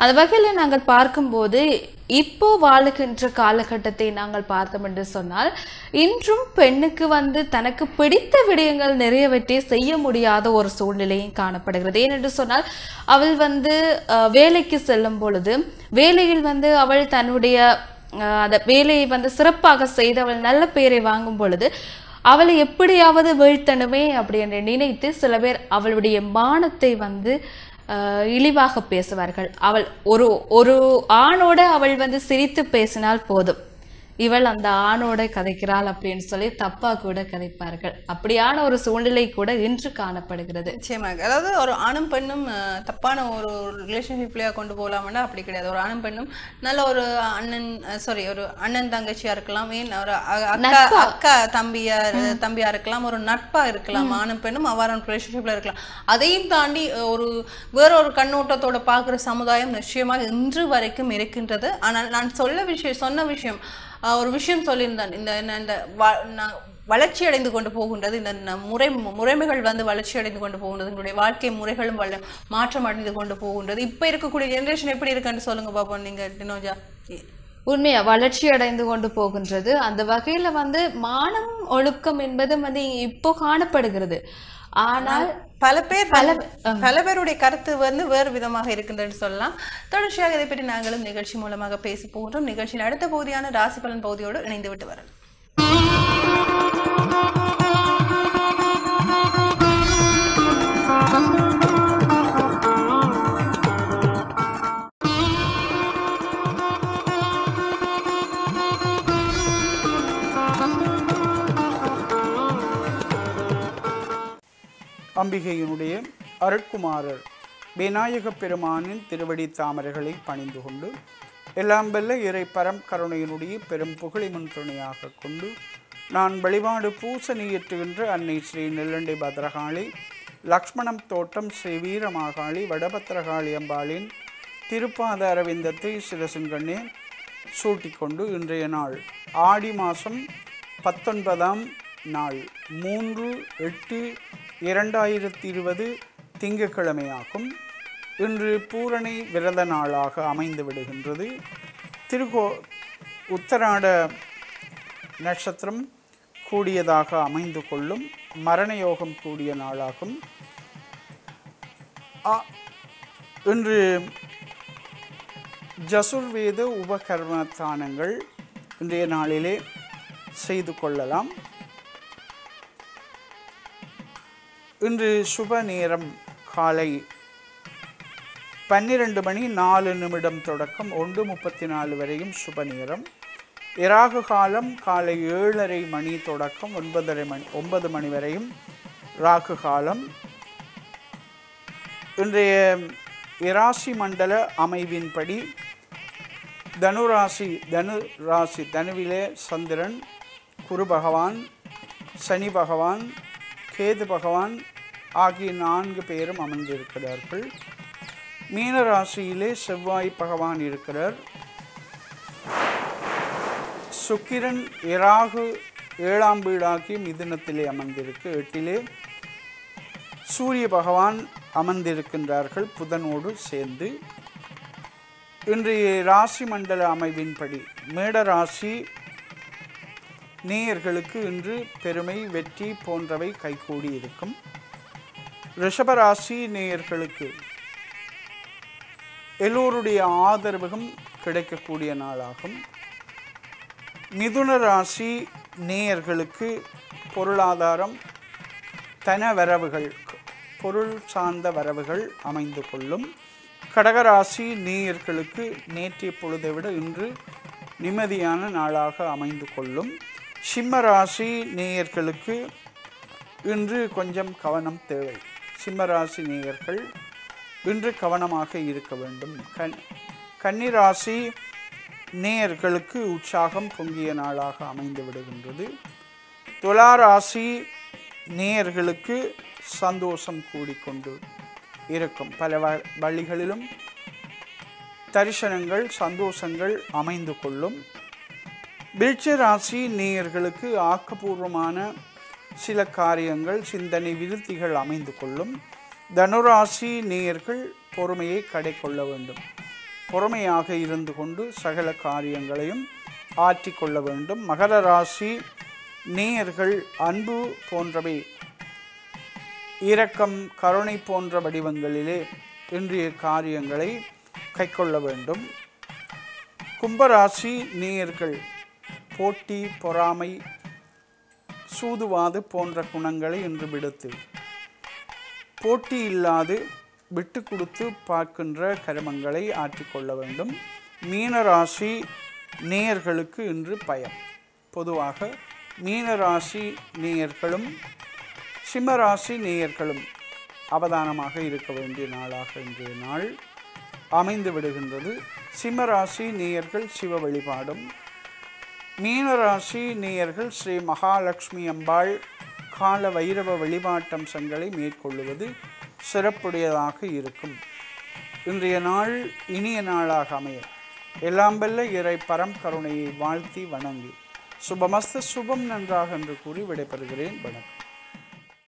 அந்த வகையில் நாங்கள் பார்க்கும்போது இப்போ வாழுகின்ற காலகட்டத்தை நாங்கள் பார்த்தோம் என்று சொன்னால் இன்றும் பெண்ணுக்கு வந்து தனக்கு பிடித்த விடயங்கள் நிறையவற்றை செய்ய முடியாத ஒரு சூழ்நிலையும் காணப்படுகிறது ஏனென்று சொன்னால் அவள் வந்து அஹ், வேலைக்கு செல்லும் பொழுது வேலையில் வந்து அவள் தன்னுடைய அஹ், அந்த வேலையை வந்து சிறப்பாக செய்து அவள் நல்ல பெயரை வாங்கும் பொழுது அவளை எப்படியாவது வீழ்த்தணுமே அப்படி என்று நினைத்து சில பேர் அவளுடைய மானத்தை வந்து அஹ், இழிவாக பேசுவார்கள் அவள் ஒரு ஒரு ஆணோட அவள் வந்து சிரித்து பேசினால் போதும் இவள் அந்த ஆணோட கதைக்கிறாள் அப்படின்னு சொல்லி தப்பா கூட கதைப்பார்கள் அப்படியான ஒரு சூழ்நிலை கூட இன்று காணப்படுகிறது நிச்சயமாக அதாவது ஒரு ஆணும் பெண்ணும் அஹ், தப்பான ஒரு ரிலேஷன்ஷிப்லயா கொண்டு போகலாம்னா அப்படி கிடையாது ஒரு ஆணும் பெண்ணும் நல்ல ஒரு அண்ணன் சாரி ஒரு அண்ணன் தங்கச்சியா இருக்கலாம் ஏன் ஒரு அ- அக்கா அக்கா தம்பியா இரு- தம்பியா இருக்கலாம் ஒரு நட்பா இருக்கலாம் ஆணும் பெண்ணும் அவ்வாறான ரிலேஷன்ஷிப்ல இருக்கலாம் அதையும் தாண்டி அஹ், ஒரு வேற ஒரு கண்ணோட்டத்தோட பார்க்குற சமுதாயம் நிச்சயமாக இன்று வரைக்கும் இருக்கின்றது ஆனால் நான் சொல்ல விஷயம் சொன்ன விஷயம் அஹ், ஒரு விஷயம் சொல்லியிருந்தேன் இந்த என்ன இந்த வ- நான் வளர்ச்சி அடைந்து கொண்டு போகின்றது இந்த ந- முறை முறைமைகள் வந்து வளர்ச்சி அடைந்து கொண்டு போகின்றது எங்களுடைய வாழ்க்கை முறைகளும் வள மாற்றம் அடைந்து கொண்டு போகின்றது இப்ப இருக்கக்கூடிய ஜெனரேஷன் எப்படி இருக்குன்னு சொல்லுங்க பாப்போம் நீங்க டினோஜா உண்மையா வளர்ச்சி அடைந்து கொண்டு போகின்றது அந்த வகையில வந்து மானம் ஒழுக்கம் என்பது வந்து இப்போ காணப்படுகிறது ஆனால் பல பேர் பல பல பேருடைய கருத்து வந்து வேறு விதமாக இருக்கின்றன்னு சொல்லலாம் தொடர்ச்சியாக இதை பற்றி நாங்களும் நிகழ்ச்சி மூலமாக பேச போகின்றோம் நிகழ்ச்சியின் அடுத்த பகுதியான ராசி பலன் பகுதியோடு இணைந்து விட்டு வரலாம் அம்பிகையினுடைய அருட்குமாரர் விநாயகப் பெருமானின் திருவடி தாமரைகளை பணிந்து கொண்டு எல்லாம் வெல்ல இறை பரம் கருணையினுடைய பெரும் புகழை முன் துணையாக கொண்டு நான் வழிபாடு பூசணியேற்றுகின்ற அன்னை ஸ்ரீ நெல்லண்டை பத்ரகாளி லக்ஷ்மணம் தோட்டம் ஸ்ரீ வீரமாகாளி வடபத்திரகாளி அம்பாளின் திருப்பாத அரவிந்தத்தை சிரசின்கண்ணே சூட்டிக்கொண்டு இன்றைய நாள் ஆடி மாதம் பத்தொன்பதாம் நாள் மூன்று எட்டு இரண்டாயிரத்தி இருபது திங்கட்கிழமையாகும் இன்று பூரணி விரத நாளாக அமைந்து விடுகின்றது திருகோ உத்தராட நட்சத்திரம் கூடியதாக அமைந்து கொள்ளும் மரண யோகம் கூடிய நாளாகும் ஆ- இன்று ஜசுர்வேத உபகர்மத்தானங்கள் இன்றைய நாளிலே செய்து கொள்ளலாம் இன்று சுப நேரம் காலை பன்னிரண்டு மணி நாலு நிமிடம் தொடக்கம் ஒன்று முப்பத்தி நாலு வரையும் சுப நேரம் இராகு காலம் காலை ஏழரை மணி தொடக்கம் ஒன்பதரை மணி ஒன்பது மணி வரையும் ராகு காலம் இன்றைய இராசி மண்டல அமைவின்படி தனுராசி தனு ராசி தனுவிலே சந்திரன் குரு பகவான் சனி பகவான் கேது பகவான் ஆகிய நான்கு பேரும் அமர்ந்திருக்கிறார்கள் மீன ராசியிலே செவ்வாய் பகவான் இருக்கிறார் சுக்கிரன் இராகு ஏழாம் வீடாகி மிதுனத்திலே அமர்ந்திருக்கு எட்டிலே சூரிய பகவான் அமர்ந்திருக்கின்றார்கள் புதனோடு சேர்ந்து இன்றைய ராசி மண்டல அமைவின்படி மேட ராசி நேயர்களுக்கு இன்று பெருமை வெற்றி போன்றவை கைகூடி இருக்கும் ரிஷபராசி நேயர்களுக்கு எல்லோருடைய ஆதரவும் கிடைக்கக்கூடிய நாளாகும் மிதுன ராசி நேயர்களுக்கு பொருளாதாரம் தன வரவுகள் பொருள் சார்ந்த வரவுகள் அமைந்து கொள்ளும் கடகராசி நேயர்களுக்கு நேற்றைய பொழுதை விட இன்று நிம்மதியான நாளாக அமைந்து கொள்ளும் சிம்ம ராசி நேயர்களுக்கு இன்று கொஞ்சம் கவனம் தேவை சிம்ம ராசி நேயர்கள் இன்று கவனமாக இருக்க வேண்டும் கண் கன்னிராசி நேயர்களுக்கு உற்சாகம் பொங்கிய நாளாக அமைந்து விடுகின்றது துலா ராசி நேயர்களுக்கு சந்தோஷம் கூடிக்கொண்டு இருக்கும் பல வ- வழிகளிலும் தரிசனங்கள் சந்தோஷங்கள் அமைந்து கொள்ளும் விருட்ச ராசி நேயர்களுக்கு ஆக்கப்பூர்வமான சில காரியங்கள் சிந்தனை விருத்திகள் அமைந்து கொள்ளும் தனுராசி நேயர்கள் பொறுமையை கடை கொள்ள வேண்டும் பொறுமையாக இருந்து கொண்டு சகல காரியங்களையும் ஆற்றிக்கொள்ள வேண்டும் மகர ராசி நேயர்கள் அன்பு போன்றவை இரக்கம் கருணை போன்ற வடிவங்களிலே இன்றைய காரியங்களை கைக்கொள்ள வேண்டும் கும்பராசி நேயர்கள் போட்டி பொறாமை சூதுவாது போன்ற குணங்களை இன்று விடுத்து போட்டி இல்லாது விட்டு கொடுத்து பார்க்கின்ற கருமங்களை ஆற்றிக்கொள்ள வேண்டும் மீனராசி நேயர்களுக்கு இன்று பயம் பொதுவாக மீனராசி நேயர்களும் சிம்மராசி நேயர்களும் அவதானமாக இருக்க வேண்டிய நாளாக இன்றைய நாள் அமைந்து விடுகின்றது சிம்மராசி நேயர்கள் சிவ வழிபாடும் மீனராசி நேயர்கள் ஸ்ரீ மகாலட்சுமி அம்பாள் கால வைரவ வழிபாட்டம்சங்களை மேற்கொள்ளுவது சிறப்புடையதாக இருக்கும் இன்றைய நாள் இனிய நாளாக அமைய எல்லாம் வல்ல இறை பரம் கருணையை வாழ்த்தி வணங்கி சுபமஸ்த சுபம் நன்றாக என்று கூறி விடைபெறுகிறேன் வணக்கம்